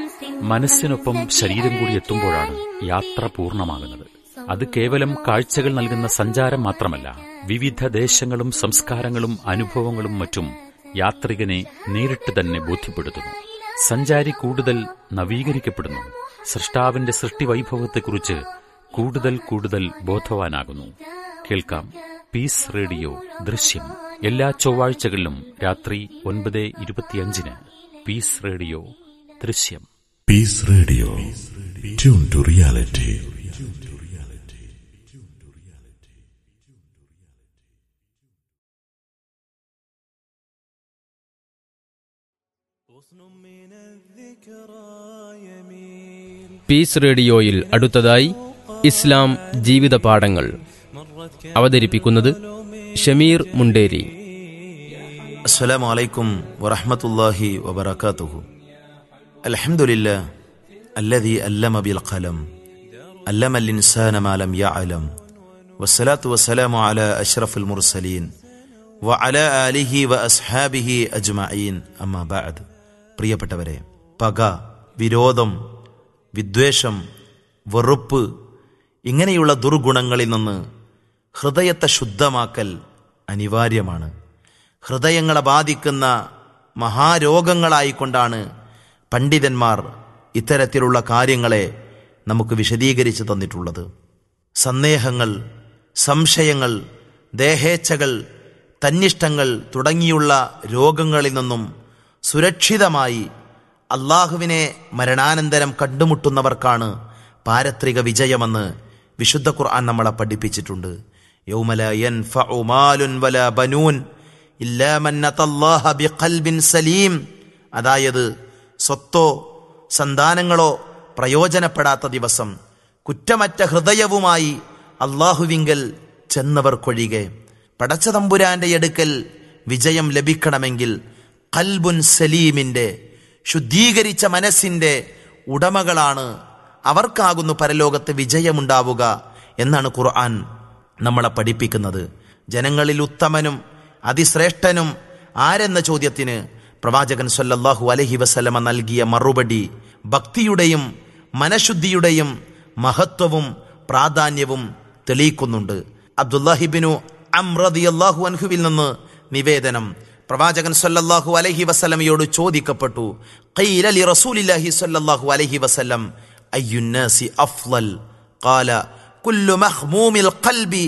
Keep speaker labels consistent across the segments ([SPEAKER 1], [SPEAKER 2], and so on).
[SPEAKER 1] മനസ്സിനൊപ്പം ശരീരം കൂടി എത്തുമ്പോഴാണ് യാത്ര പൂർണ്ണമാകുന്നത് അത് കേവലം കാഴ്ചകൾ നൽകുന്ന സഞ്ചാരം മാത്രമല്ല വിവിധ ദേശങ്ങളും സംസ്കാരങ്ങളും അനുഭവങ്ങളും മറ്റും യാത്രികനെ നേരിട്ട് തന്നെ ബോധ്യപ്പെടുത്തുന്നു സഞ്ചാരി കൂടുതൽ നവീകരിക്കപ്പെടുന്നു സൃഷ്ടാവിന്റെ സൃഷ്ടിവൈഭവത്തെക്കുറിച്ച് കൂടുതൽ കൂടുതൽ ബോധവാനാകുന്നു കേൾക്കാം പീസ് റേഡിയോ ദൃശ്യം എല്ലാ ചൊവ്വാഴ്ചകളിലും രാത്രി ഒൻപത് ഇരുപത്തിയഞ്ചിന് പീസ് റേഡിയോ ദൃശ്യം
[SPEAKER 2] Peace Radio. Tune to reality.
[SPEAKER 3] Peace റേഡിയോയിൽ അടുത്തതായി ഇസ്ലാം ജീവിത പാഠങ്ങൾ അവതരിപ്പിക്കുന്നത് ഷമീർ മുണ്ടേരി
[SPEAKER 4] السلام عليكم ورحمة الله وبركاته الحمد لله الذي ألم بالقلم علم الإنسان ما لم يعلم والصلاة والسلام على أشرف المرسلين وعلى آله وأصحابه أجمعين أما بعد പ്രിയപ്പെട്ടവരെ പക വിരോധം വിദ്വേഷം വെറുപ്പ് ഇങ്ങനെയുള്ള ദുർഗുണങ്ങളിൽ നിന്ന് ഹൃദയത്തെ ശുദ്ധമാക്കൽ അനിവാര്യമാണ് ഹൃദയങ്ങളെ ബാധിക്കുന്ന മഹാരോഗങ്ങളായിക്കൊണ്ടാണ് പണ്ഡിതന്മാർ ഇത്തരത്തിലുള്ള കാര്യങ്ങളെ നമുക്ക് വിശദീകരിച്ചു തന്നിട്ടുള്ളത് സന്ദേഹങ്ങൾ സംശയങ്ങൾ ദേഹേച്ഛകൾ തന്നിഷ്ടങ്ങൾ തുടങ്ങിയുള്ള രോഗങ്ങളിൽ നിന്നും സുരക്ഷിതമായി അള്ളാഹുവിനെ മരണാനന്തരം കണ്ടുമുട്ടുന്നവർക്കാണ് പാരത്രിക വിജയമെന്ന് വിശുദ്ധ ഖുർആൻ നമ്മളെ പഠിപ്പിച്ചിട്ടുണ്ട് യൗമല യൻഫഉ മാലുൻ വല ബനൂൻ ഇല്ലാ മൻ അത്തല്ലാഹ ബിഖൽബിൻ സലീം അതായത് സ്വത്തോ സന്താനങ്ങളോ പ്രയോജനപ്പെടാത്ത ദിവസം കുറ്റമറ്റ ഹൃദയവുമായി അള്ളാഹുവിങ്കൽ ചെന്നവർക്കൊഴികെ പടച്ച തമ്പുരാന്റെ അടുക്കൽ വിജയം ലഭിക്കണമെങ്കിൽ കൽബുൻ സലീമിന്റെ ശുദ്ധീകരിച്ച മനസ്സിന്റെ ഉടമകളാണ് അവർക്കാകുന്നു പരലോകത്ത് വിജയമുണ്ടാവുക എന്നാണ് ഖുർആൻ നമ്മളെ പഠിപ്പിക്കുന്നത് ജനങ്ങളിൽ ഉത്തമനും അതിശ്രേഷ്ഠനും ആരെന്ന ചോദ്യത്തിന് പ്രവാചകൻ സല്ലല്ലാഹു അലഹി വസല്ലമ നൽകിയ മറുപടി ഭക്തിയുടെയും മനഃശുദ്ധിയുടെയും മഹത്വവും പ്രാധാന്യവും തെളിയിക്കുന്നുണ്ട് അബ്ദുല്ലാഹിബിനു അംറദിയല്ലാഹു അൻഹുവിൽ നിന്ന് നിവേദനം പ്രവാചകൻ സല്ലല്ലാഹു അലൈഹി വസല്ലമയോട് ചോദിക്കപ്പെട്ടു ഖീല ലി റസൂലില്ലാഹി സല്ലല്ലാഹു അലൈഹി വസല്ലം അയ്യുന്നാസി അഫ്ളൽ ഖാല കുല്ലു മഖ്മൂമിൽ ഖൽബി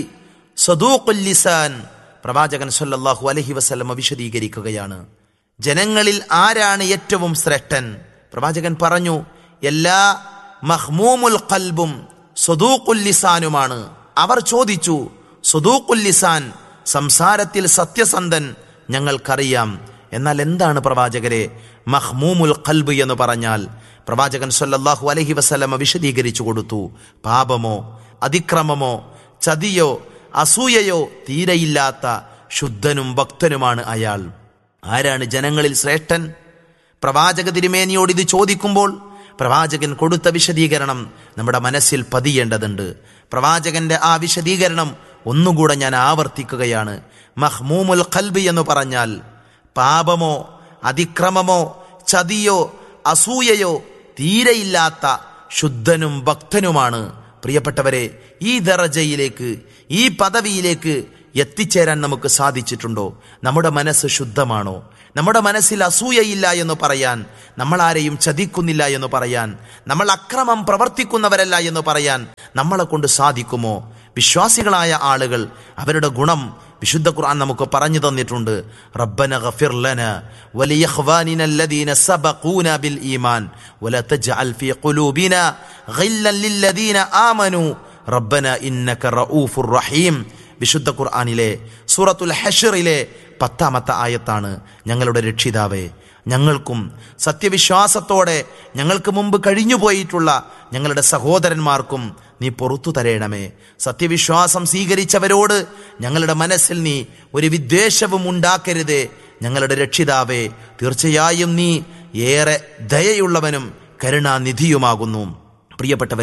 [SPEAKER 4] സദൂഖുൽ ലിസാൻ പ്രവാചകൻ സല്ലല്ലാഹു അലൈഹി വസല്ലമ വിശദീകരിക്കുകയാണ് ജനങ്ങളിൽ ആരാണ് ഏറ്റവും ശ്രേഷ്ഠൻ പ്രവാചകൻ പറഞ്ഞു എല്ലാ മഹ്മൂമുൽ ഖൽബും സദൂഖുൽ ലിസാനുമാണ് അവർ ചോദിച്ചു സദൂഖുൽ ലിസാൻ സംസാരത്തിൽ സത്യസന്ധൻ ഞങ്ങൾക്കറിയാം എന്നാൽ എന്താണ് പ്രവാചകരെ മഹ്മൂമുൽ ഖൽബ് എന്ന് പറഞ്ഞാൽ പ്രവാചകൻ സല്ലല്ലാഹു അലൈഹി വസല്ലമ വിശദീകരിച്ചു കൊടുത്തു പാപമോ അതിക്രമമോ ചതിയോ അസൂയയോ തീരെയില്ലാത്ത ശുദ്ധനും ഭക്തനുമാണ് അയാൾ ആരാണ് ജനങ്ങളിൽ ശ്രേഷ്ഠൻ പ്രവാചക തിരുമേനിയോട് ഇത് ചോദിക്കുമ്പോൾ പ്രവാചകൻ കൊടുത്ത വിശദീകരണം നമ്മുടെ മനസ്സിൽ പതിയേണ്ടതുണ്ട് പ്രവാചകന്റെ ആ വിശദീകരണം ഒന്നുകൂടെ ഞാൻ ആവർത്തിക്കുകയാണ് മഹ്മൂമുൽ ഖൽബി എന്ന് പറഞ്ഞാൽ പാപമോ അതിക്രമമോ ചതിയോ അസൂയയോ തീരെയില്ലാത്ത ശുദ്ധനും ഭക്തനുമാണ് പ്രിയപ്പെട്ടവരെ ഈ ദറജയിലേക്ക് ഈ പദവിയിലേക്ക് എത്തിച്ചേരാൻ നമുക്ക് സാധിച്ചിട്ടുണ്ടോ നമ്മുടെ മനസ്സ് ശുദ്ധമാണോ നമ്മുടെ മനസ്സിൽ അസൂയയില്ല എന്ന് പറയാൻ നമ്മൾ ആരെയും ചതിക്കുന്നില്ല എന്ന് പറയാൻ നമ്മൾ അക്രമം പ്രവർത്തിക്കുന്നവരല്ല എന്ന് പറയാൻ നമ്മളെ കൊണ്ട് സാധിക്കുമോ വിശ്വാസികളായ ആളുകൾ അവരുടെ ഗുണം വിശുദ്ധ ഖുർആൻ നമുക്ക് പറഞ്ഞു തന്നിട്ടുണ്ട് റബ്ബന ഗഫിർ ലന വലിയഖ്വാനിന الذين سبقونا بالإيمان ولا تجعل في قلوبنا غلا للذين آمنوا ربنا إنك رؤوف رحيم വിശുദ്ധ ഖുർആനിലെ സൂറത്തുൽ ഹഷറിലെ പത്താമത്തെ ആയത്താണ് ഞങ്ങളുടെ രക്ഷിതാവേ ഞങ്ങൾക്കും സത്യവിശ്വാസത്തോടെ ഞങ്ങൾക്ക് മുമ്പ് കഴിഞ്ഞുപോയിട്ടുള്ള ഞങ്ങളുടെ സഹോദരന്മാർക്കും നീ പുറത്തു തരേണമേ സത്യവിശ്വാസം സ്വീകരിച്ചവരോട് ഞങ്ങളുടെ മനസ്സിൽ നീ ഒരു വിദ്വേഷവും ഉണ്ടാക്കരുതേ ഞങ്ങളുടെ രക്ഷിതാവേ തീർച്ചയായും നീ ഏറെ ദയയുള്ളവനും കരുണാനിധിയുമാകുന്നു പ്രിയപ്പെട്ടവരെ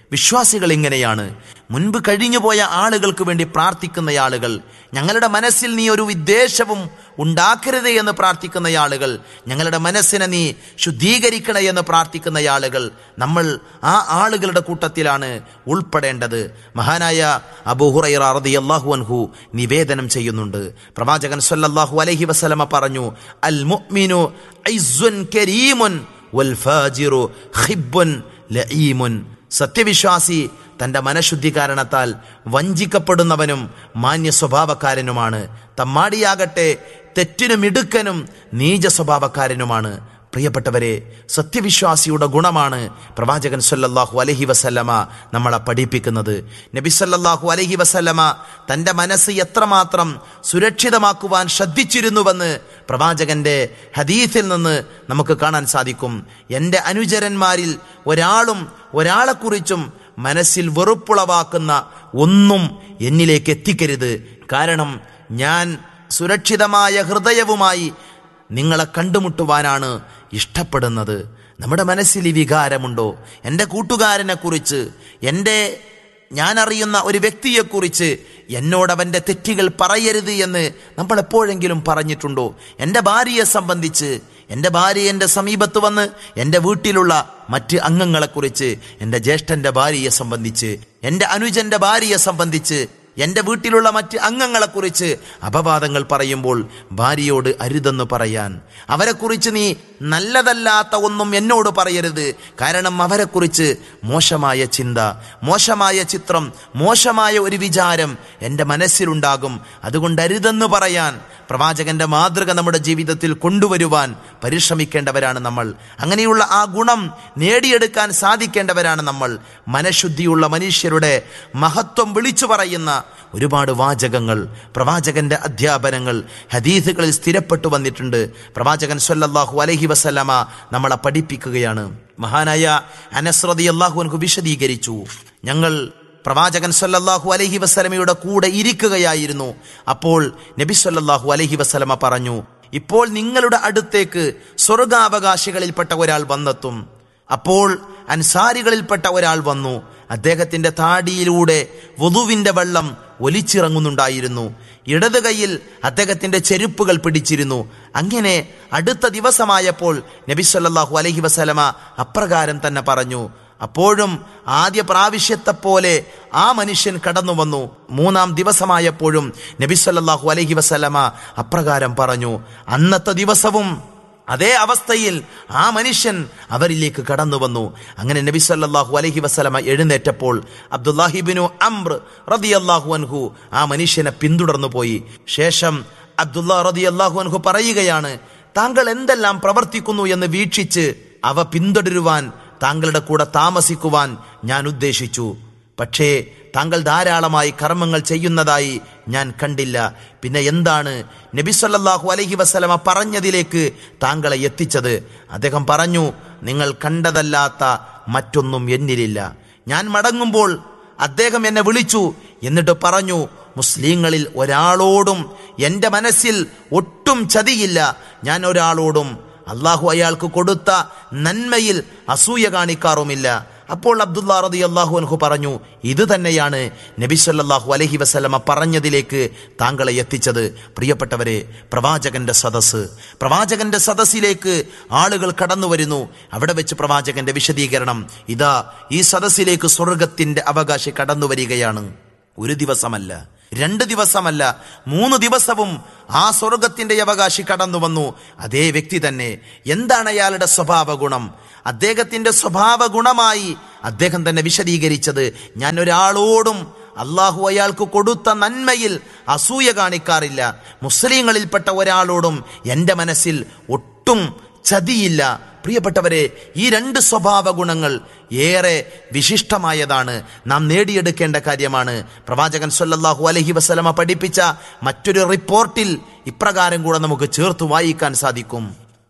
[SPEAKER 4] വിശ്വാസികൾ ഇങ്ങനെയാണ് മുൻപ് കഴിഞ്ഞുപോയ ആളുകൾക്ക് വേണ്ടി പ്രാർത്ഥിക്കുന്ന ആളുകൾ ഞങ്ങളുടെ മനസ്സിൽ നീ ഒരു വിദ്വേഷവും ഉണ്ടാക്കരുതേ എന്ന് പ്രാർത്ഥിക്കുന്ന ആളുകൾ ഞങ്ങളുടെ മനസ്സിനെ നീ ശുദ്ധീകരിക്കണേ എന്ന് പ്രാർത്ഥിക്കുന്ന ആളുകൾ നമ്മൾ ആ ആളുകളുടെ കൂട്ടത്തിലാണ് ഉൾപ്പെടേണ്ടത് മഹാനായ അബൂഹുറൈറ റളിയല്ലാഹു അൻഹു നിവേദനം ചെയ്യുന്നുണ്ട് പ്രവാചകൻ സല്ലല്ലാഹു അലൈഹി വസല്ലമ പറഞ്ഞു അൽ മുഅ്മിനു ഐസ്സുൻ കരീമുൻ വൽ ഫാജിറു ഖിബ്ബുൻ ലഈമുൻ സത്യവിശ്വാസി തന്റെ മനഃശുദ്ധി കാരണത്താൽ വഞ്ചിക്കപ്പെടുന്നവനും മാന്യ സ്വഭാവക്കാരനുമാണ് തമ്മാടിയാകട്ടെ തെറ്റിനും ഇടുക്കനും നീച സ്വഭാവക്കാരനുമാണ് പ്രിയപ്പെട്ടവരെ സത്യവിശ്വാസിയുടെ ഗുണമാണ് പ്രവാചകൻ സല്ലല്ലാഹു അലഹി വസല്ലമ നമ്മളെ പഠിപ്പിക്കുന്നത് നബി സല്ലല്ലാഹു അലഹി വസല്ലമ തന്റെ മനസ്സ് എത്രമാത്രം സുരക്ഷിതമാക്കുവാൻ ശ്രദ്ധിച്ചിരുന്നുവെന്ന് പ്രവാചകന്റെ ഹദീസിൽ നിന്ന് നമുക്ക് കാണാൻ സാധിക്കും എൻ്റെ അനുചരന്മാരിൽ ഒരാളും ഒരാളെക്കുറിച്ചും മനസ്സിൽ വെറുപ്പുളവാക്കുന്ന ഒന്നും എന്നിലേക്ക് എത്തിക്കരുത് കാരണം ഞാൻ സുരക്ഷിതമായ ഹൃദയവുമായി നിങ്ങളെ കണ്ടുമുട്ടുവാനാണ് ഇഷ്ടപ്പെടുന്നത് നമ്മുടെ മനസ്സിൽ ഈ വികാരമുണ്ടോ എൻ്റെ കൂട്ടുകാരനെ കുറിച്ച് എൻ്റെ ഞാൻ അറിയുന്ന ഒരു വ്യക്തിയെക്കുറിച്ച് എന്നോട് അവൻ്റെ തെറ്റുകൾ പറയരുത് എന്ന് നമ്മൾ എപ്പോഴെങ്കിലും പറഞ്ഞിട്ടുണ്ടോ എൻ്റെ ഭാര്യയെ സംബന്ധിച്ച് എൻ്റെ ഭാര്യ എൻ്റെ സമീപത്ത് വന്ന് എൻ്റെ വീട്ടിലുള്ള മറ്റ് അംഗങ്ങളെക്കുറിച്ച് എൻ്റെ ജ്യേഷ്ഠൻ്റെ ഭാര്യയെ സംബന്ധിച്ച് എൻ്റെ അനുജൻ്റെ ഭാര്യയെ സംബന്ധിച്ച് എൻ്റെ വീട്ടിലുള്ള മറ്റ് അംഗങ്ങളെക്കുറിച്ച് അപവാദങ്ങൾ പറയുമ്പോൾ ഭാര്യയോട് അരുതെന്ന് പറയാൻ അവരെക്കുറിച്ച് നീ നല്ലതല്ലാത്ത ഒന്നും എന്നോട് പറയരുത് കാരണം അവരെക്കുറിച്ച് മോശമായ ചിന്ത മോശമായ ചിത്രം മോശമായ ഒരു വിചാരം എൻ്റെ മനസ്സിലുണ്ടാകും അതുകൊണ്ട് അരുതെന്ന് പറയാൻ പ്രവാചകന്റെ മാതൃക നമ്മുടെ ജീവിതത്തിൽ കൊണ്ടുവരുവാൻ പരിശ്രമിക്കേണ്ടവരാണ് നമ്മൾ അങ്ങനെയുള്ള ആ ഗുണം നേടിയെടുക്കാൻ സാധിക്കേണ്ടവരാണ് നമ്മൾ മനഃശുദ്ധിയുള്ള മനുഷ്യരുടെ മഹത്വം വിളിച്ചു പറയുന്ന ഒരുപാട് വാചകങ്ങൾ പ്രവാചകന്റെ അധ്യാപനങ്ങൾ ഹദീസുകളിൽ സ്ഥിരപ്പെട്ടു വന്നിട്ടുണ്ട് പ്രവാചകൻ സല്ലല്ലാഹു അലൈഹി വസല്ലമ നമ്മളെ പഠിപ്പിക്കുകയാണ് മഹാനായ അനസ്രതി അള്ളാഹുവിനു വിശദീകരിച്ചു ഞങ്ങൾ പ്രവാചകൻ സല്ലല്ലാഹു അലൈഹി വസല്ലമയുടെ കൂടെ ഇരിക്കുകയായിരുന്നു അപ്പോൾ നബി സല്ലല്ലാഹു അലൈഹി വസല്ലമ പറഞ്ഞു ഇപ്പോൾ നിങ്ങളുടെ അടുത്തേക്ക് സ്വർഗാവകാശികളിൽപ്പെട്ട ഒരാൾ വന്നെത്തും അപ്പോൾ അൻസാരികളിൽപ്പെട്ട ഒരാൾ വന്നു അദ്ദേഹത്തിന്റെ താടിയിലൂടെ വധുവിന്റെ വെള്ളം ഒലിച്ചിറങ്ങുന്നുണ്ടായിരുന്നു ഇടത് കൈയിൽ അദ്ദേഹത്തിന്റെ ചെരുപ്പുകൾ പിടിച്ചിരുന്നു അങ്ങനെ അടുത്ത ദിവസമായപ്പോൾ നബി സല്ലല്ലാഹു അലൈഹി വസല്ലമ അപ്രകാരം തന്നെ പറഞ്ഞു അപ്പോഴും ആദ്യ പ്രാവശ്യത്തെ പോലെ ആ മനുഷ്യൻ കടന്നു വന്നു മൂന്നാം ദിവസമായപ്പോഴും നബി സല്ലല്ലാഹു അലൈഹി വസല്ലമ അപ്രകാരം പറഞ്ഞു അന്നത്തെ ദിവസവും അതേ അവസ്ഥയിൽ ആ മനുഷ്യൻ അവരിലേക്ക് കടന്നു വന്നു അങ്ങനെ നബി സല്ലല്ലാഹു അലൈഹി വസല്ലമ എഴുന്നേറ്റപ്പോൾ അബ്ദുല്ലാഹിബിനു അംർ റളിയല്ലാഹു അൻഹു ആ മനുഷ്യനെ പിന്തുടർന്നു പോയി ശേഷം അബ്ദുല്ലാ റളിയല്ലാഹു അൻഹു പറയുകയാണ് താങ്കൾ എന്തെല്ലാം പ്രവർത്തിക്കുന്നു എന്ന് വീക്ഷിച്ച് അവ പിന്തുടരുവാൻ താങ്കളുടെ കൂടെ താമസിക്കുവാൻ ഞാൻ ഉദ്ദേശിച്ചു പക്ഷേ താങ്കൾ ധാരാളമായി കർമ്മങ്ങൾ ചെയ്യുന്നതായി ഞാൻ കണ്ടില്ല പിന്നെ എന്താണ് നബി സല്ലല്ലാഹു അലൈഹി വസല്ലമ പറഞ്ഞതിലേക്ക് താങ്കളെ എത്തിച്ചത് അദ്ദേഹം പറഞ്ഞു നിങ്ങൾ കണ്ടതല്ലാത്ത മറ്റൊന്നും എന്നിലില്ല ഞാൻ മടങ്ങുമ്പോൾ അദ്ദേഹം എന്നെ വിളിച്ചു എന്നിട്ട് പറഞ്ഞു മുസ്ലിങ്ങളിൽ ഒരാളോടും എൻ്റെ മനസ്സിൽ ഒട്ടും ചതിയില്ല ഞാൻ ഒരാളോടും അള്ളാഹു അയാൾക്ക് കൊടുത്ത നന്മയിൽ അസൂയ കാണിക്കാറുമില്ല അപ്പോൾ അബ്ദുല്ലാ റതി അള്ളാഹു അൻഹു പറഞ്ഞു ഇത് തന്നെയാണ് നബി സല്ലല്ലാഹു അലൈഹി വസല്ലമ പറഞ്ഞതിലേക്ക് താങ്കളെ എത്തിച്ചത് പ്രിയപ്പെട്ടവരെ പ്രവാചകന്റെ സദസ്സ് പ്രവാചകന്റെ സദസ്സിലേക്ക് ആളുകൾ കടന്നു വരുന്നു അവിടെ വെച്ച് പ്രവാചകന്റെ വിശദീകരണം ഇതാ ഈ സദസ്സിലേക്ക് സ്വർഗത്തിന്റെ അവകാശി കടന്നു വരികയാണ് ഒരു ദിവസമല്ല രണ്ട് ദിവസമല്ല മൂന്ന് ദിവസവും ആ സ്വർഗത്തിന്റെ അവകാശി കടന്നു വന്നു അതേ വ്യക്തി തന്നെ എന്താണ് അയാളുടെ സ്വഭാവ ഗുണം അദ്ദേഹത്തിന്റെ സ്വഭാവ ഗുണമായി അദ്ദേഹം തന്നെ വിശദീകരിച്ചത് ഞാൻ ഒരാളോടും അള്ളാഹു അയാൾക്ക് കൊടുത്ത നന്മയിൽ അസൂയ കാണിക്കാറില്ല മുസ്ലിങ്ങളിൽപ്പെട്ട ഒരാളോടും എൻ്റെ മനസ്സിൽ ഒട്ടും ചതിയില്ല പ്രിയപ്പെട്ടവരെ ഈ രണ്ട് സ്വഭാവ ഗുണങ്ങൾ ഏറെ വിശിഷ്ടമായതാണ് നാം നേടിയെടുക്കേണ്ട കാര്യമാണ് പ്രവാചകൻ സല്ലല്ലാഹു അലൈഹി വസല്ലമ പഠിപ്പിച്ച മറ്റൊരു റിപ്പോർട്ടിൽ ഇപ്രകാരം കൂടെ നമുക്ക് ചേർത്ത് വായിക്കാൻ സാധിക്കും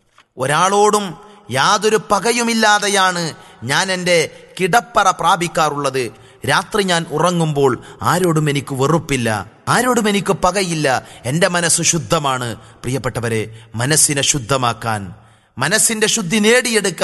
[SPEAKER 4] ഒരാളോടും യാതൊരു പകയുമില്ലാതെയാണ് ഞാൻ എൻ്റെ കിടപ്പറ പ്രാപിക്കാറുള്ളത് രാത്രി ഞാൻ ഉറങ്ങുമ്പോൾ ആരോടും എനിക്ക് വെറുപ്പില്ല ആരോടും എനിക്ക് പകയില്ല എൻ്റെ മനസ്സ് ശുദ്ധമാണ് പ്രിയപ്പെട്ടവരെ മനസ്സിനെ ശുദ്ധമാക്കാൻ മനസ്സിന്റെ ശുദ്ധി നേടിയെടുക്കാൻ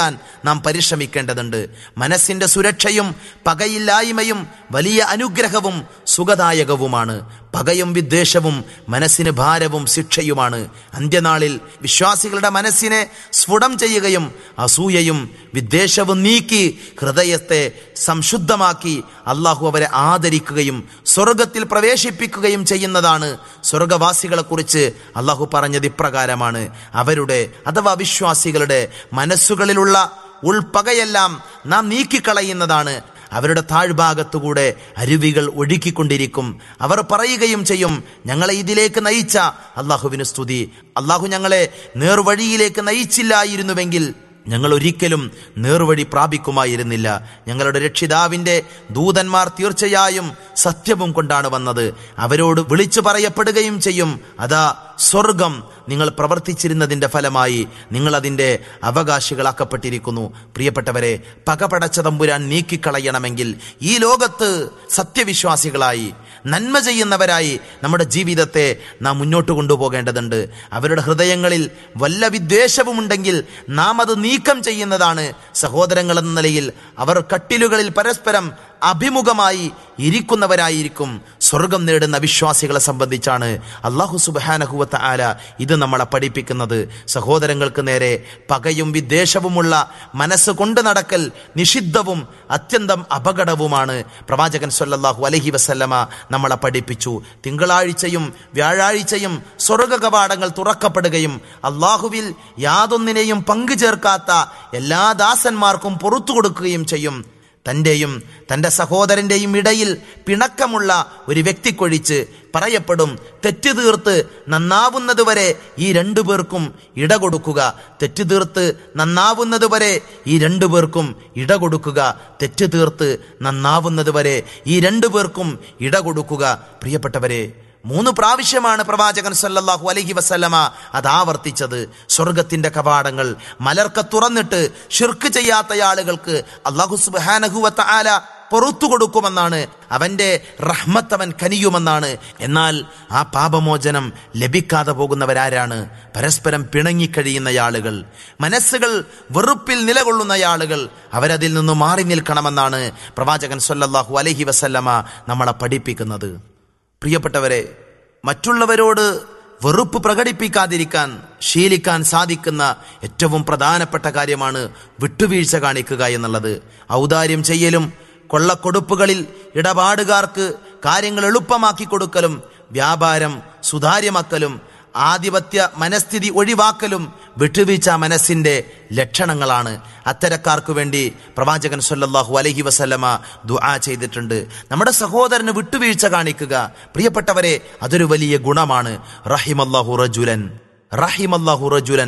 [SPEAKER 4] നാം പരിശ്രമിക്കേണ്ടതുണ്ട് മനസ്സിന്റെ സുരക്ഷയും പകയില്ലായ്മയും വലിയ അനുഗ്രഹവും സുഖദായകവുമാണ് പകയും വിദ്വേഷവും മനസ്സിന് ഭാരവും ശിക്ഷയുമാണ് അന്ത്യനാളിൽ വിശ്വാസികളുടെ മനസ്സിനെ സ്ഫുടം ചെയ്യുകയും അസൂയയും വിദ്വേഷവും നീക്കി ഹൃദയത്തെ സംശുദ്ധമാക്കി അള്ളാഹു അവരെ ആദരിക്കുകയും സ്വർഗത്തിൽ പ്രവേശിപ്പിക്കുകയും ചെയ്യുന്നതാണ് സ്വർഗവാസികളെക്കുറിച്ച് അള്ളാഹു പറഞ്ഞത് ഇപ്രകാരമാണ് അവരുടെ അഥവാ വിശ്വാസികളുടെ മനസ്സുകളിലുള്ള ഉൾപ്പകയെല്ലാം നാം നീക്കിക്കളയുന്നതാണ് അവരുടെ താഴ്ഭാഗത്തുകൂടെ അരുവികൾ ഒഴുക്കിക്കൊണ്ടിരിക്കും അവർ പറയുകയും ചെയ്യും ഞങ്ങളെ ഇതിലേക്ക് നയിച്ച അള്ളാഹുവിന് സ്തുതി അള്ളാഹു ഞങ്ങളെ നേർവഴിയിലേക്ക് നയിച്ചില്ലായിരുന്നുവെങ്കിൽ ഞങ്ങൾ ഒരിക്കലും നേർവഴി പ്രാപിക്കുമായിരുന്നില്ല ഞങ്ങളുടെ രക്ഷിതാവിന്റെ ദൂതന്മാർ തീർച്ചയായും സത്യവും കൊണ്ടാണ് വന്നത് അവരോട് വിളിച്ചു പറയപ്പെടുകയും ചെയ്യും അതാ സ്വർഗം നിങ്ങൾ പ്രവർത്തിച്ചിരുന്നതിന്റെ ഫലമായി നിങ്ങൾ അതിന്റെ അവകാശികളാക്കപ്പെട്ടിരിക്കുന്നു പ്രിയപ്പെട്ടവരെ പകപടച്ച തമ്പുരാൻ നീക്കിക്കളയണമെങ്കിൽ ഈ ലോകത്ത് സത്യവിശ്വാസികളായി നന്മ ചെയ്യുന്നവരായി നമ്മുടെ ജീവിതത്തെ നാം മുന്നോട്ട് കൊണ്ടുപോകേണ്ടതുണ്ട് അവരുടെ ഹൃദയങ്ങളിൽ വല്ല വിദ്വേഷവുമുണ്ടെങ്കിൽ നാം അത് നീക്കം ചെയ്യുന്നതാണ് സഹോദരങ്ങൾ എന്ന നിലയിൽ അവർ കട്ടിലുകളിൽ പരസ്പരം അഭിമുഖമായി ഇരിക്കുന്നവരായിരിക്കും സ്വർഗം നേടുന്ന വിശ്വാസികളെ സംബന്ധിച്ചാണ് അള്ളാഹു സുബാനഹുവത്ത ആല ഇത് നമ്മളെ പഠിപ്പിക്കുന്നത് സഹോദരങ്ങൾക്ക് നേരെ പകയും വിദ്വേഷവുമുള്ള മനസ്സ് കൊണ്ടു നടക്കൽ നിഷിദ്ധവും അത്യന്തം അപകടവുമാണ് പ്രവാചകൻ സല്ലല്ലാഹു അലഹി വസല്ലമ നമ്മളെ പഠിപ്പിച്ചു തിങ്കളാഴ്ചയും വ്യാഴാഴ്ചയും സ്വർഗ കവാടങ്ങൾ തുറക്കപ്പെടുകയും അള്ളാഹുവിൽ യാതൊന്നിനെയും പങ്കു ചേർക്കാത്ത എല്ലാ ദാസന്മാർക്കും പുറത്തു കൊടുക്കുകയും ചെയ്യും തന്റെയും തന്റെ സഹോദരന്റെയും ഇടയിൽ പിണക്കമുള്ള ഒരു വ്യക്തിക്കൊഴിച്ച് പറയപ്പെടും തെറ്റ് തീർത്ത് നന്നാവുന്നതുവരെ ഈ രണ്ടു പേർക്കും ഇട കൊടുക്കുക തെറ്റ് തീർത്ത് നന്നാവുന്നതുവരെ ഈ രണ്ടു പേർക്കും ഇട കൊടുക്കുക തെറ്റ് തീർത്ത് നന്നാവുന്നതുവരെ ഈ രണ്ടു പേർക്കും ഇട കൊടുക്കുക പ്രിയപ്പെട്ടവരെ മൂന്ന് പ്രാവശ്യമാണ് പ്രവാചകൻ സല്ലല്ലാഹു അലൈഹി വസല്ലമ അത് ആവർത്തിച്ചത് സ്വർഗത്തിന്റെ കവാടങ്ങൾ മലർക്ക തുറന്നിട്ട് ഷിർക്ക് ചെയ്യാത്ത ആളുകൾക്ക് അള്ളാഹു സുബാനഹുവത്ത ആല പുറത്തു കൊടുക്കുമെന്നാണ് അവന്റെ റഹ്മത്ത് അവൻ കനിയുമെന്നാണ് എന്നാൽ ആ പാപമോചനം ലഭിക്കാതെ പോകുന്നവരാരാണ് പരസ്പരം പിണങ്ങിക്കഴിയുന്ന ആളുകൾ മനസ്സുകൾ വെറുപ്പിൽ നിലകൊള്ളുന്ന ആളുകൾ അവരതിൽ നിന്ന് മാറി നിൽക്കണമെന്നാണ് പ്രവാചകൻ സല്ലല്ലാഹു അലൈഹി വസല്ലമ നമ്മളെ പഠിപ്പിക്കുന്നത് പ്രിയപ്പെട്ടവരെ മറ്റുള്ളവരോട് വെറുപ്പ് പ്രകടിപ്പിക്കാതിരിക്കാൻ ശീലിക്കാൻ സാധിക്കുന്ന ഏറ്റവും പ്രധാനപ്പെട്ട കാര്യമാണ് വിട്ടുവീഴ്ച കാണിക്കുക എന്നുള്ളത് ഔദാര്യം ചെയ്യലും കൊള്ളക്കൊടുപ്പുകളിൽ ഇടപാടുകാർക്ക് കാര്യങ്ങൾ എളുപ്പമാക്കി കൊടുക്കലും വ്യാപാരം സുതാര്യമാക്കലും ആധിപത്യ മനസ്ഥിതി ഒഴിവാക്കലും വിട്ടുവീഴ്ച മനസ്സിന്റെ ലക്ഷണങ്ങളാണ് അത്തരക്കാർക്ക് വേണ്ടി പ്രവാചകൻ സല്ലല്ലാഹു അലൈഹി വസല്ലമ ദുആ ചെയ്തിട്ടുണ്ട് നമ്മുടെ സഹോദരന് വിട്ടുവീഴ്ച കാണിക്കുക പ്രിയപ്പെട്ടവരെ അതൊരു വലിയ ഗുണമാണ് റഹിമല്ലാഹു റജുലൻ റഹിമല്ലാഹു റജുലൻ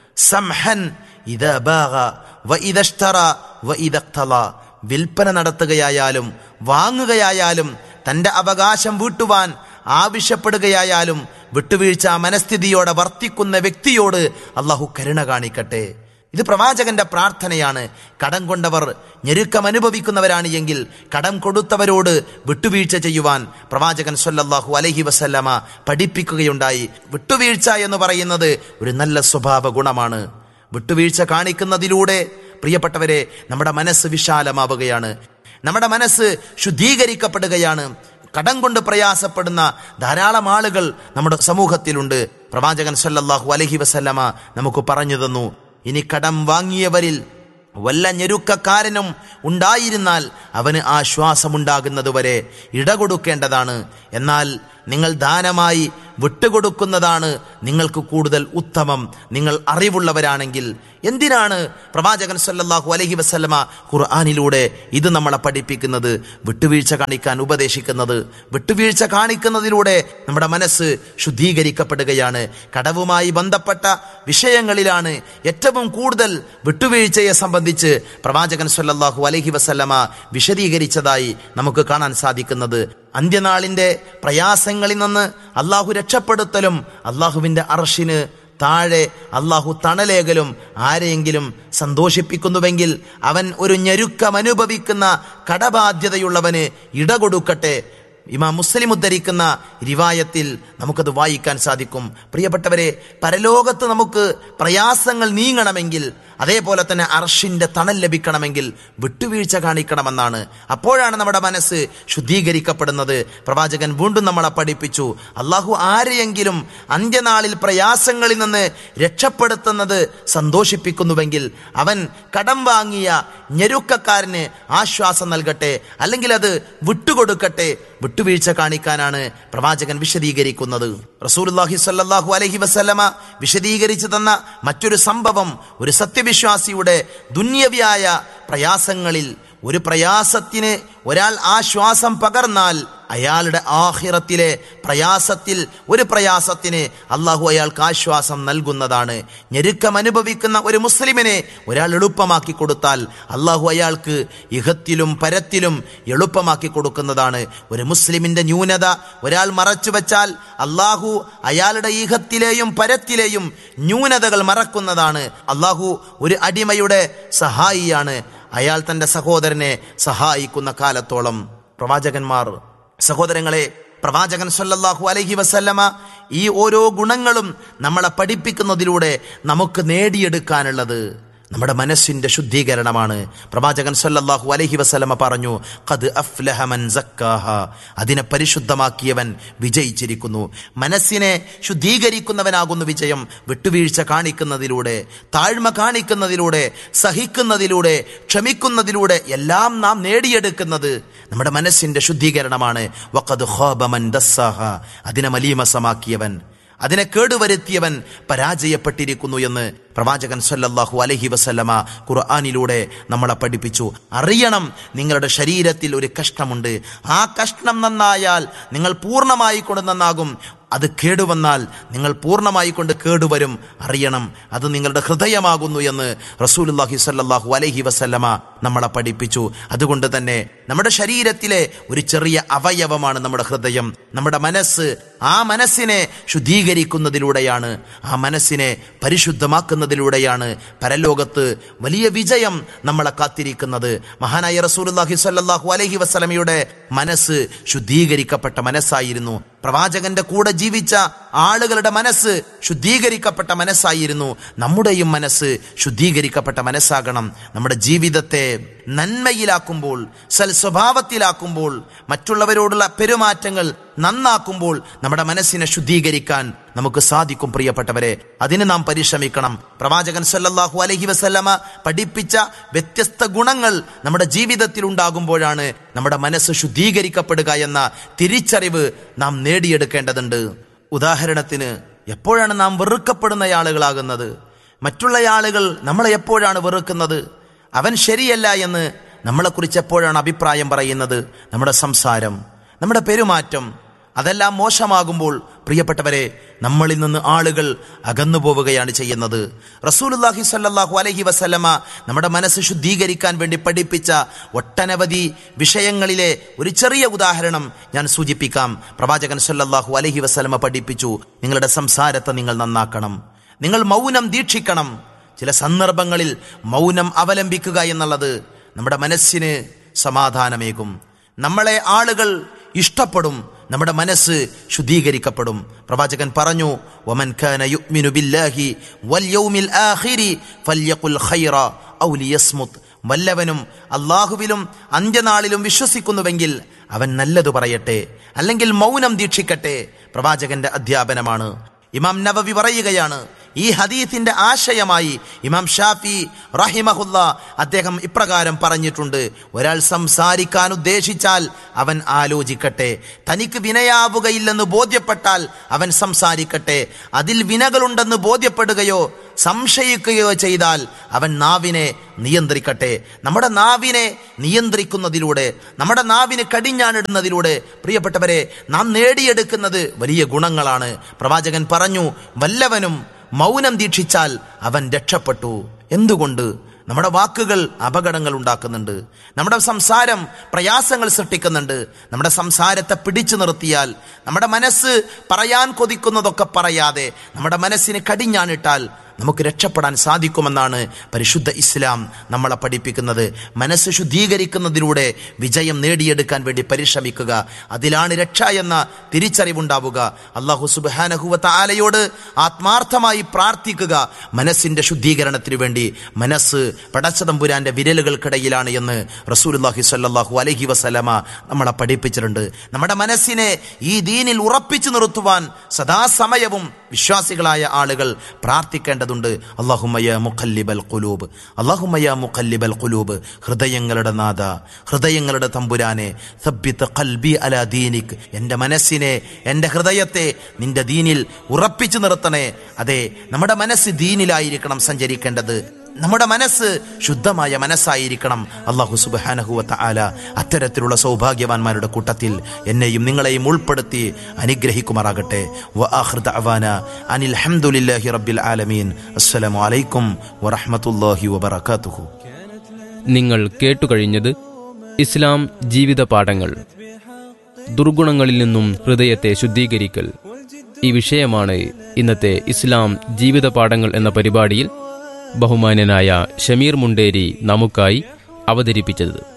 [SPEAKER 4] സംഹൻ ഇദ ബാഗ വ ഇദഷ്തറ വ ഇദഖ്തല വിൽപ്പന നടത്തുകയായാലും വാങ്ങുകയായാലും തന്റെ അവകാശം വീട്ടുവാൻ ആവശ്യപ്പെടുകയായാലും വിട്ടുവീഴ്ച മനസ്ഥിതിയോടെ വർത്തിക്കുന്ന വ്യക്തിയോട് അള്ളാഹു കരുണ കാണിക്കട്ടെ ഇത് പ്രവാചകന്റെ പ്രാർത്ഥനയാണ് കടം കൊണ്ടവർ ഞെരുക്കം അനുഭവിക്കുന്നവരാണ് എങ്കിൽ കടം കൊടുത്തവരോട് വിട്ടുവീഴ്ച ചെയ്യുവാൻ പ്രവാചകൻ സല്ലല്ലാഹു അലൈഹി വസല്ലമ പഠിപ്പിക്കുകയുണ്ടായി വിട്ടുവീഴ്ച എന്ന് പറയുന്നത് ഒരു നല്ല സ്വഭാവ ഗുണമാണ് വിട്ടുവീഴ്ച കാണിക്കുന്നതിലൂടെ പ്രിയപ്പെട്ടവരെ നമ്മുടെ മനസ്സ് വിശാലമാവുകയാണ് നമ്മുടെ മനസ്സ് ശുദ്ധീകരിക്കപ്പെടുകയാണ് കടം കൊണ്ട് പ്രയാസപ്പെടുന്ന ധാരാളം ആളുകൾ നമ്മുടെ സമൂഹത്തിലുണ്ട് പ്രവാചകൻ സല്ലല്ലാഹു അലഹി വസല്ലമ നമുക്ക് പറഞ്ഞു തന്നു ഇനി കടം വാങ്ങിയവരിൽ വല്ല ഞെരുക്കക്കാരനും ഉണ്ടായിരുന്നാൽ അവന് ആശ്വാസമുണ്ടാകുന്നതുവരെ ഇടകൊടുക്കേണ്ടതാണ് എന്നാൽ നിങ്ങൾ ദാനമായി വിട്ടുകൊടുക്കുന്നതാണ് നിങ്ങൾക്ക് കൂടുതൽ ഉത്തമം നിങ്ങൾ അറിവുള്ളവരാണെങ്കിൽ എന്തിനാണ് പ്രവാചകൻ സല്ലല്ലാഹു അലൈഹി വസല്ലമ ഖുർആാനിലൂടെ ഇത് നമ്മളെ പഠിപ്പിക്കുന്നത് വിട്ടുവീഴ്ച കാണിക്കാൻ ഉപദേശിക്കുന്നത് വിട്ടുവീഴ്ച കാണിക്കുന്നതിലൂടെ നമ്മുടെ മനസ്സ് ശുദ്ധീകരിക്കപ്പെടുകയാണ് കടവുമായി ബന്ധപ്പെട്ട വിഷയങ്ങളിലാണ് ഏറ്റവും കൂടുതൽ വിട്ടുവീഴ്ചയെ സംബന്ധിച്ച് പ്രവാചകൻ സല്ലല്ലാഹു അലൈഹി വസല്ലമ വിശദീകരിച്ചതായി നമുക്ക് കാണാൻ സാധിക്കുന്നത് അന്ത്യനാളിന്റെ പ്രയാസങ്ങളിൽ നിന്ന് അള്ളാഹു രക്ഷപ്പെടുത്തലും അള്ളാഹുവിന്റെ അർഷിന് താഴെ അള്ളാഹു തണലേകലും ആരെയെങ്കിലും സന്തോഷിപ്പിക്കുന്നുവെങ്കിൽ അവൻ ഒരു ഞെരുക്കം അനുഭവിക്കുന്ന കടബാധ്യതയുള്ളവന് ഇടകൊടുക്കട്ടെ ഇമാം മുസ്ലിം ഉദ്ധരിക്കുന്ന റിവായത്തിൽ നമുക്കത് വായിക്കാൻ സാധിക്കും പ്രിയപ്പെട്ടവരെ പരലോകത്ത് നമുക്ക് പ്രയാസങ്ങൾ നീങ്ങണമെങ്കിൽ അതേപോലെ തന്നെ അർഷിന്റെ തണൽ ലഭിക്കണമെങ്കിൽ വിട്ടുവീഴ്ച കാണിക്കണമെന്നാണ് അപ്പോഴാണ് നമ്മുടെ മനസ്സ് ശുദ്ധീകരിക്കപ്പെടുന്നത് പ്രവാചകൻ വീണ്ടും നമ്മളെ പഠിപ്പിച്ചു അള്ളാഹു ആരെയെങ്കിലും അന്ത്യനാളിൽ പ്രയാസങ്ങളിൽ നിന്ന് രക്ഷപ്പെടുത്തുന്നത് സന്തോഷിപ്പിക്കുന്നുവെങ്കിൽ അവൻ കടം വാങ്ങിയ ഞെരുക്കക്കാരന് ആശ്വാസം നൽകട്ടെ അല്ലെങ്കിൽ അത് വിട്ടുകൊടുക്കട്ടെ വിട്ടുവീഴ്ച കാണിക്കാനാണ് പ്രവാചകൻ വിശദീകരിക്കുന്നത് റസൂലുള്ളാഹി സ്വല്ലല്ലാഹു അലൈഹി വസല്ലമ വിശദീകരിച്ചു തന്ന മറ്റൊരു സംഭവം ഒരു സത്യവിശ്വാസിയുടെ ദുന്യവ്യായ പ്രയാസങ്ങളിൽ ഒരു പ്രയാസത്തിന് ഒരാൾ ആശ്വാസം പകർന്നാൽ അയാളുടെ ആഹിറത്തിലെ പ്രയാസത്തിൽ ഒരു പ്രയാസത്തിന് അള്ളാഹു അയാൾക്ക് ആശ്വാസം നൽകുന്നതാണ് ഞെരുക്കം അനുഭവിക്കുന്ന ഒരു മുസ്ലിമിനെ ഒരാൾ എളുപ്പമാക്കി കൊടുത്താൽ അള്ളാഹു അയാൾക്ക് ഇഹത്തിലും പരത്തിലും എളുപ്പമാക്കി കൊടുക്കുന്നതാണ് ഒരു മുസ്ലിമിന്റെ ന്യൂനത ഒരാൾ മറച്ചു വെച്ചാൽ അള്ളാഹു അയാളുടെ ഈഹത്തിലെയും പരത്തിലെയും ന്യൂനതകൾ മറക്കുന്നതാണ് അള്ളാഹു ഒരു അടിമയുടെ സഹായിയാണ് അയാൾ തന്റെ സഹോദരനെ സഹായിക്കുന്ന കാലത്തോളം പ്രവാചകന്മാർ സഹോദരങ്ങളെ പ്രവാചകൻ സല്ലല്ലാഹു അലൈഹി വസല്ലമ ഈ ഓരോ ഗുണങ്ങളും നമ്മളെ പഠിപ്പിക്കുന്നതിലൂടെ നമുക്ക് നേടിയെടുക്കാനുള്ളത് നമ്മുടെ മനസ്സിന്റെ ശുദ്ധീകരണമാണ് പ്രവാചകൻ സല്ലല്ലാഹു അലൈഹി വസല്ലമ പറഞ്ഞു ഖദ് അഫ്ലഹ മൻ സക്കാഹ അതിനെ പരിശുദ്ധമാക്കിയവൻ വിജയിച്ചിരിക്കുന്നു മനസ്സിനെ ശുദ്ധീകരിക്കുന്നവനാകുന്നു വിജയം വിട്ടുവീഴ്ച കാണിക്കുന്നതിലൂടെ താഴ്മ കാണിക്കുന്നതിലൂടെ സഹിക്കുന്നതിലൂടെ ക്ഷമിക്കുന്നതിലൂടെ എല്ലാം നാം നേടിയെടുക്കുന്നത് നമ്മുടെ മനസ്സിന്റെ ശുദ്ധീകരണമാണ് വഖദ് ഖാബ മൻ ദസ്സാഹ അതിനെ മലീമസമാക്കിയവൻ അതിനെ കേടുവരുത്തിയവൻ പരാജയപ്പെട്ടിരിക്കുന്നു എന്ന് പ്രവാചകൻ സല്ലല്ലാഹു അലൈഹി വസല്ലമ ഖുർആാനിലൂടെ നമ്മളെ പഠിപ്പിച്ചു അറിയണം നിങ്ങളുടെ ശരീരത്തിൽ ഒരു കഷ്ണമുണ്ട് ആ കഷ്ണം നന്നായാൽ നിങ്ങൾ പൂർണ്ണമായി കൊണ്ട് നന്നാകും അത് കേടുവന്നാൽ നിങ്ങൾ പൂർണ്ണമായി കൊണ്ട് കേടുവരും അറിയണം അത് നിങ്ങളുടെ ഹൃദയമാകുന്നു എന്ന് റസൂലുല്ലാഹി സല്ലല്ലാഹു അലൈഹി വസല്ലമ നമ്മളെ പഠിപ്പിച്ചു അതുകൊണ്ട് തന്നെ നമ്മുടെ ശരീരത്തിലെ ഒരു ചെറിയ അവയവമാണ് നമ്മുടെ ഹൃദയം നമ്മുടെ മനസ്സ് ആ മനസ്സിനെ ശുദ്ധീകരിക്കുന്നതിലൂടെയാണ് ആ മനസ്സിനെ പരിശുദ്ധമാക്കുന്നതിലൂടെയാണ് പരലോകത്ത് വലിയ വിജയം നമ്മളെ കാത്തിരിക്കുന്നത് മഹാനായ റസൂലുല്ലാഹി സല്ലല്ലാഹു അലൈഹി വസല്ലമയുടെ മനസ്സ് ശുദ്ധീകരിക്കപ്പെട്ട മനസ്സായിരുന്നു പ്രവാചകന്റെ കൂടെ ജീവിച്ച ആളുകളുടെ മനസ്സ് ശുദ്ധീകരിക്കപ്പെട്ട മനസ്സായിരുന്നു നമ്മുടെയും മനസ്സ് ശുദ്ധീകരിക്കപ്പെട്ട മനസ്സാകണം നമ്മുടെ ജീവിതത്തെ നന്മയിലാക്കുമ്പോൾ സൽസ്വഭാവത്തിലാക്കുമ്പോൾ മറ്റുള്ളവരോടുള്ള പെരുമാറ്റങ്ങൾ നന്നാക്കുമ്പോൾ നമ്മുടെ മനസ്സിനെ ശുദ്ധീകരിക്കാൻ നമുക്ക് സാധിക്കും പ്രിയപ്പെട്ടവരെ അതിന് നാം പരിശ്രമിക്കണം പ്രവാചകൻ സല്ലല്ലാഹു അലൈഹി വസല്ലമ പഠിപ്പിച്ച വ്യത്യസ്ത ഗുണങ്ങൾ നമ്മുടെ ജീവിതത്തിൽ ഉണ്ടാകുമ്പോഴാണ് നമ്മുടെ മനസ്സ് ശുദ്ധീകരിക്കപ്പെടുക എന്ന തിരിച്ചറിവ് നാം നേടിയെടുക്കേണ്ടതുണ്ട് ഉദാഹരണത്തിന് എപ്പോഴാണ് നാം വെറുക്കപ്പെടുന്ന ആളുകളാകുന്നത് മറ്റുള്ള ആളുകൾ നമ്മളെ എപ്പോഴാണ് വെറുക്കുന്നത് അവൻ ശരിയല്ല എന്ന് നമ്മളെക്കുറിച്ച് എപ്പോഴാണ് അഭിപ്രായം പറയുന്നത് നമ്മുടെ സംസാരം നമ്മുടെ പെരുമാറ്റം അതെല്ലാം മോശമാകുമ്പോൾ പ്രിയപ്പെട്ടവരെ നമ്മളിൽ നിന്ന് ആളുകൾ അകന്നു പോവുകയാണ് ചെയ്യുന്നത് റസൂലുല്ലാഹി സ്വല്ലല്ലാഹു അലൈഹി വസല്ലമ നമ്മുടെ മനസ്സ് ശുദ്ധീകരിക്കാൻ വേണ്ടി പഠിപ്പിച്ച ഒട്ടനവധി വിഷയങ്ങളിലെ ഒരു ചെറിയ ഉദാഹരണം ഞാൻ സൂചിപ്പിക്കാം പ്രവാചകൻ സല്ലല്ലാഹു അലൈഹി വസല്ലമ പഠിപ്പിച്ചു നിങ്ങളുടെ സംസാരത്തെ നിങ്ങൾ നന്നാക്കണം നിങ്ങൾ മൗനം ദീക്ഷിക്കണം ചില സന്ദർഭങ്ങളിൽ മൗനം അവലംബിക്കുക എന്നുള്ളത് നമ്മുടെ മനസ്സിന് സമാധാനമേകും നമ്മളെ ആളുകൾ ഇഷ്ടപ്പെടും നമ്മുടെ മനസ്സ് ശുദ്ധീകരിക്കപ്പെടും പ്രവാചകൻ പറഞ്ഞു വമൻ കാന യുഅ്മിനു ബില്ലാഹി വൽ യൗമിൽ ആഖിരി ഫല്യഖുൽ ഖൈറ ഔ ലിയസ്മുത് വല്ലവനും അള്ളാഹുവിലും അന്ത്യനാളിലും വിശ്വസിക്കുന്നുവെങ്കിൽ അവൻ നല്ലത് പറയട്ടെ അല്ലെങ്കിൽ മൗനം ദീക്ഷിക്കട്ടെ പ്രവാചകന്റെ അധ്യാപനമാണ് ഇമാം നവവി പറയുകയാണ് ഈ ഹദീത്തിന്റെ ആശയമായി ഇമാം ഷാഫി റഹിമഹുല്ല അദ്ദേഹം ഇപ്രകാരം പറഞ്ഞിട്ടുണ്ട് ഒരാൾ സംസാരിക്കാൻ ഉദ്ദേശിച്ചാൽ അവൻ ആലോചിക്കട്ടെ തനിക്ക് വിനയാവുകയില്ലെന്ന് ബോധ്യപ്പെട്ടാൽ അവൻ സംസാരിക്കട്ടെ അതിൽ വിനകളുണ്ടെന്ന് ബോധ്യപ്പെടുകയോ സംശയിക്കുകയോ ചെയ്താൽ അവൻ നാവിനെ നിയന്ത്രിക്കട്ടെ നമ്മുടെ നാവിനെ നിയന്ത്രിക്കുന്നതിലൂടെ നമ്മുടെ നാവിന് കടിഞ്ഞാണിടുന്നതിലൂടെ പ്രിയപ്പെട്ടവരെ നാം നേടിയെടുക്കുന്നത് വലിയ ഗുണങ്ങളാണ് പ്രവാചകൻ പറഞ്ഞു വല്ലവനും മൗനം ദീക്ഷിച്ചാൽ അവൻ രക്ഷപ്പെട്ടു എന്തുകൊണ്ട് നമ്മുടെ വാക്കുകൾ അപകടങ്ങൾ ഉണ്ടാക്കുന്നുണ്ട് നമ്മുടെ സംസാരം പ്രയാസങ്ങൾ സൃഷ്ടിക്കുന്നുണ്ട് നമ്മുടെ സംസാരത്തെ പിടിച്ചു നിർത്തിയാൽ നമ്മുടെ മനസ്സ് പറയാൻ കൊതിക്കുന്നതൊക്കെ പറയാതെ നമ്മുടെ മനസ്സിന് കടിഞ്ഞാണിട്ടാൽ നമുക്ക് രക്ഷപ്പെടാൻ സാധിക്കുമെന്നാണ് പരിശുദ്ധ ഇസ്ലാം നമ്മളെ പഠിപ്പിക്കുന്നത് മനസ്സ് ശുദ്ധീകരിക്കുന്നതിലൂടെ വിജയം നേടിയെടുക്കാൻ വേണ്ടി പരിശ്രമിക്കുക അതിലാണ് രക്ഷ എന്ന തിരിച്ചറിവുണ്ടാവുക അള്ളാഹു സുബാനഹുവത്ത ആലയോട് ആത്മാർത്ഥമായി പ്രാർത്ഥിക്കുക മനസ്സിന്റെ ശുദ്ധീകരണത്തിന് വേണ്ടി മനസ്സ് പടച്ചതമ്പുരാന്റെ വിരലുകൾക്കിടയിലാണ് എന്ന് റസൂലുല്ലാഹി സ്വല്ലല്ലാഹു അലൈഹി വസല്ലമ നമ്മളെ പഠിപ്പിച്ചിട്ടുണ്ട് നമ്മുടെ മനസ്സിനെ ഈ ദീനിൽ ഉറപ്പിച്ചു നിർത്തുവാൻ സദാസമയവും വിശ്വാസികളായ ആളുകൾ പ്രാർത്ഥിക്കേണ്ടതുണ്ട് അള്ളാഹുമയ മുഖല്ലിബൽ കുലൂബ് അള്ളാഹുമയ മുഖല്ലിബൽ കുലൂബ് ഹൃദയങ്ങളുടെ നാഥ ഹൃദയങ്ങളുടെ തമ്പുരാനെ സബ്ബിത്ത് ഖൽബി അല ദീനിക് എൻ്റെ മനസ്സിനെ എൻ്റെ ഹൃദയത്തെ നിന്റെ ദീനിൽ ഉറപ്പിച്ചു നിർത്തണേ അതെ നമ്മുടെ മനസ്സ് ദീനിലായിരിക്കണം സഞ്ചരിക്കേണ്ടത് നമ്മുടെ മനസ്സ് ശുദ്ധമായ മനസ്സായിരിക്കണം അള്ളാഹു സുബാനഹുവത്ത ആല അത്തരത്തിലുള്ള സൗഭാഗ്യവാന്മാരുടെ കൂട്ടത്തിൽ എന്നെയും നിങ്ങളെയും ഉൾപ്പെടുത്തി അനുഗ്രഹിക്കുമാറാകട്ടെ വ ആഖിർ ദഅവാന അനിൽ ഹംദുലില്ലാഹി റബ്ബിൽ ആലമീൻ അസ്സലാമു അലൈക്കും വറഹ്മത്തുള്ളാഹി വബറകാതുഹു
[SPEAKER 3] നിങ്ങൾ കേട്ടുകഴിഞ്ഞത് ഇസ്ലാം ജീവിത പാഠങ്ങൾ ദുർഗുണങ്ങളിൽ നിന്നും ഹൃദയത്തെ ശുദ്ധീകരിക്കൽ ഈ വിഷയമാണ് ഇന്നത്തെ ഇസ്ലാം ജീവിത പാഠങ്ങൾ എന്ന പരിപാടിയിൽ ബഹുമാന്യനായ ഷമീർ മുണ്ടേരി നമുക്കായി അവതരിപ്പിച്ചത്